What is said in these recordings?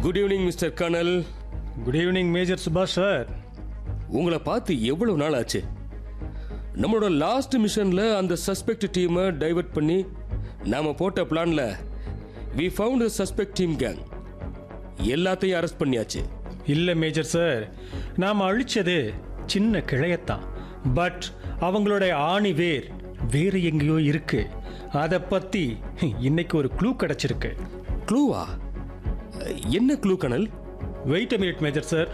Good evening mister colonel good evening major சுபாஷ் sir உங்களை பார்த்து எவ்வளவு நாள் ஆச்சு நம்மளோட லாஸ்ட் மிஷன்ல அந்த சஸ்பெக்ட் டீமை டைவர்ட் பண்ணி நாம போட்ட பிளான்ல we found suspect team gang எல்லாத்தையும் அரெஸ்ட் பண்ணியாச்சு இல்லை மேஜர் சார் நாம் அழிச்சது சின்ன கிளையத்தான் பட் அவங்களுடைய ஆணி வேர் வேறு எங்கேயோ இருக்கு அதை பற்றி இன்னைக்கு ஒரு க்ளூ கிடச்சிருக்கு க்ளூவா என்ன clue colonel wait a minute major sir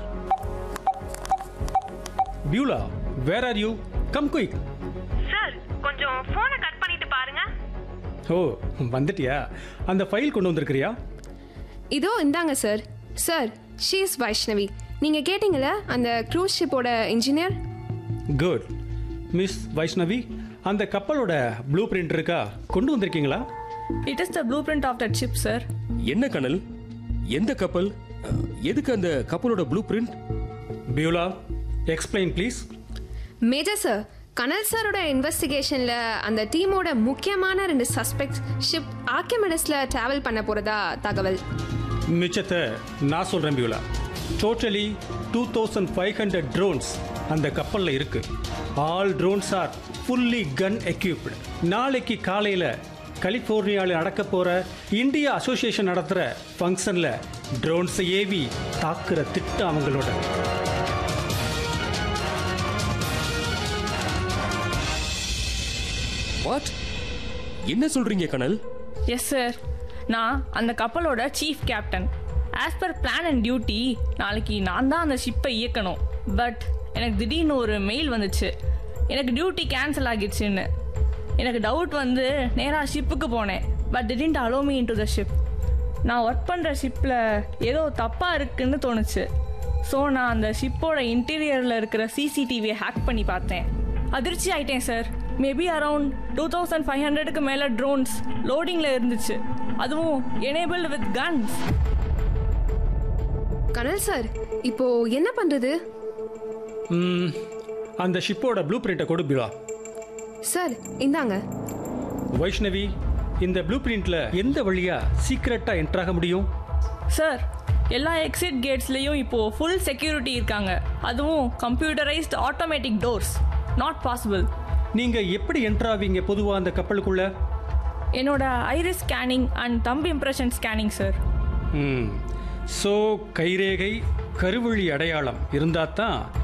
Beulah where are you come quick sir கொஞ்சம் ஃபோனை கட் பண்ணிட்டு பாருங்க ஓ வந்துட்டியா அந்த ஃபைல் கொண்டு வந்திருக்கிறியா இதோ இந்தாங்க சார் சார் ஷீஸ் வைஷ்ணவி நீங்கள் கேட்டிங்களே அந்த க்ரூஸ் ஷிப்போட இன்ஜினியர் குட் மிஸ் வைஷ்ணவி அந்த கப்பலோட ப்ளூ பிரிண்ட் இருக்கா கொண்டு வந்திருக்கீங்களா It is the blueprint of that ship, sir. என்ன கனல் எந்த கப்பல் எதுக்கு அந்த கப்பலோட blueprint Beulah explain please major sir colonel சாரோட இன்வெஸ்டிகேஷனில் அந்த டீமோட முக்கியமான ரெண்டு சஸ்பெக்ட் ஷிப் ஆர்கிமெடஸில் ட்ராவல் பண்ண போகிறதா தகவல் மிச்சத்தை நான் சொல்கிறேன் Beulah totally two thousand five hundred drones அந்த கப்பலில் இருக்கு all drones are fully gun equipped நாளைக்கு காலையில் கலிஃபோர்னியாவில் நடக்க போகிற இந்தியா அசோசியேஷன் நடத்துகிற ஃபங்க்ஷனில் ட்ரோன்ஸை ஏவி தாக்குற திட்டம் அவங்களோட வாட் என்ன சொல்றீங்க கனல் எஸ் சார் நான் அந்த கப்பலோட chief captain as per plan and duty நாளைக்கு நான் தான் அந்த ஷிப்பை இயக்கணும் பட் எனக்கு திடீர்னு ஒரு மெயில் வந்துச்சு எனக்கு டியூட்டி கேன்சல் ஆகிடுச்சுன்னு எனக்கு டவுட் வந்து நேராக ஷிப்புக்கு போனேன் but didn't allow me in to the ship நான் ஒர்க் பண்ணுற ஷிப்பில் ஏதோ தப்பாக இருக்குன்னு தோணுச்சு ஸோ நான் அந்த ஷிப்போட இன்டீரியரில் இருக்கிற சிசிடிவியை ஹேக் பண்ணி பார்த்தேன் அதிர்ச்சி ஆயிட்டேன் sir maybe around two thousand five ஹண்ட்ரடுக்கு மேலே ட்ரோன்ஸ் லோடிங்கில் இருந்துச்சு அதுவும் enabled with guns colonel sir இப்போ என்ன பண்ணுறது ம், அந்த ஷிப்போட ப்ளூ பிரிண்ட்டை கொடு பியூலா சார் இந்தாங்க வைஷ்ணவி இந்த ப்ளூ பிரிண்ட்ல எந்த வழியா சீக்கிரட்டா என்ட்ராக முடியும் சார் எல்லா எக்ஸிட் கேட்ஸ்லேயும் இப்போது ஃபுல் செக்யூரிட்டி இருக்காங்க அதுவும் computerised automatic doors not possible நீங்க எப்படி என்ட்ராவீங்க பொதுவா அந்த கப்பலுக்குள்ள என்னோட iris scanning and thumb impression scanning sir hmm so கைரேகை கருவழி அடையாளம் இருந்தால் தான்